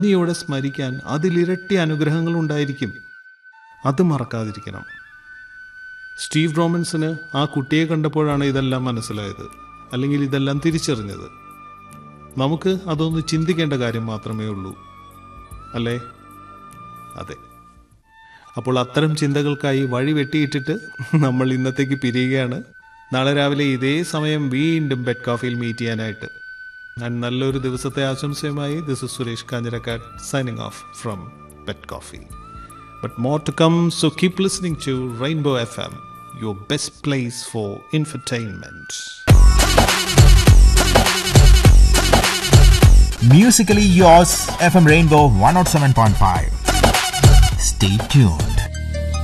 നീയോടെ സ്മരിക്കാൻ അതിലിരട്ടി അനുഗ്രഹങ്ങൾ ഉണ്ടായിരിക്കും അത് മറക്കാതിരിക്കണം സ്റ്റീവ് റോമൻസിന് ആ കുട്ടിയെ കണ്ടപ്പോഴാണ് ഇതെല്ലാം മനസ്സിലായത് അല്ലെങ്കിൽ ഇതെല്ലാം തിരിച്ചറിഞ്ഞത് നമുക്ക് അതൊന്ന് ചിന്തിക്കേണ്ട കാര്യം മാത്രമേ ഉള്ളൂ അല്ലേ അതെ അപ്പോൾ അത്തരം ചിന്തകൾക്കായി വഴി വെട്ടിയിട്ടിട്ട് നമ്മൾ ഇന്നത്തേക്ക് പിരിയുകയാണ് നാളെ രാവിലെ ഇതേ സമയം വീണ്ടും ബെഡ് കോഫിയിൽ മീറ്റ് ചെയ്യാനായിട്ട് ഞാൻ നല്ലൊരു ദിവസത്തെ ആശംസയുമായി this is Suresh Kanjirakkad signing off from bed coffee but more to come so keep listening to rainbow F M your best place for infotainment Musically yours, FM Rainbow 107.5. Stay tuned.